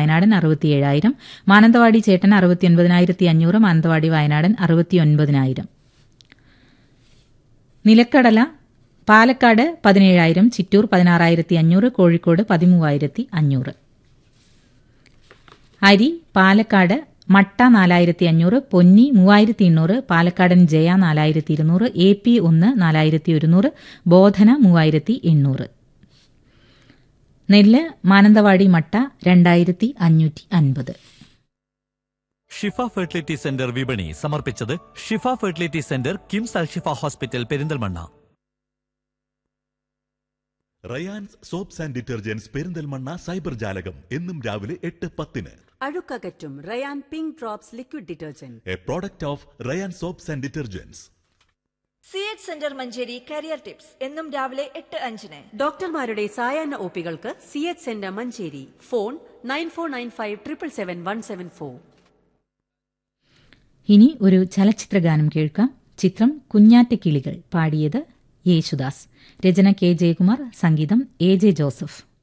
വയനാടൻ അറുപത്തിയേഴായിരം മാനന്തവാടി ചേട്ടൻ അറുപത്തിയൊൻപതിനായിരത്തി അഞ്ഞൂറ് മാനന്തവാടി വയനാടൻ അറുപത്തിയൊൻപതിനായിരം നിലക്കടല പാലക്കാട് പതിനേഴായിരം ചിറ്റൂർ പതിനാറായിരത്തി അഞ്ഞൂറ് കോഴിക്കോട് പതിമൂവായിരത്തി അഞ്ഞൂറ് അരി പാലക്കാട് മട്ട നാലായിരത്തി അഞ്ഞൂറ് പൊന്നി മൂവായിരത്തി എണ്ണൂറ് പാലക്കാടൻ ജയ നാലായിരത്തി ഇരുന്നൂറ് എ പി ഒന്ന് നാലായിരത്തി ഒരുന്നൂറ് ബോധന മൂവായിരത്തി എണ്ണൂറ് നെല്ല് മാനന്തവാടി മട്ട രണ്ടായിരത്തി അഞ്ഞൂറ്റി അൻപത് ഷിഫ ഫെർട്ടിലിറ്റി സെന്റർ വിപണി സമർപ്പിച്ചത് Shifa fertility centre KIMS Alshifa hospital Perinthalmanna Rayan's soaps and detergents Perinthalmanna cyber ജാലകം എന്നും രാവിലെ എട്ട് പത്തിന് അഴുക്കകറ്റും Rayan pink drops liquid detergent a product of Rayan soaps and detergents C H centre Manjeri career tips എന്നും രാവിലെ എട്ട് അഞ്ചിന് ഡോക്ടർമാരുടെ സായാഹ്ന ഒപികൾക്ക് C H centre Manjeri phone nine four nine five triple seven one seven four ഇനി ഒരു ചലച്ചിത്രഗാനം കേൾക്കാം ചിത്രം കുഞ്ഞാറ്റക്കിളികൾ പാടിയത് യേശുദാസ് രചന കെ ജയകുമാർ സംഗീതം എ ജെ ജോസഫ്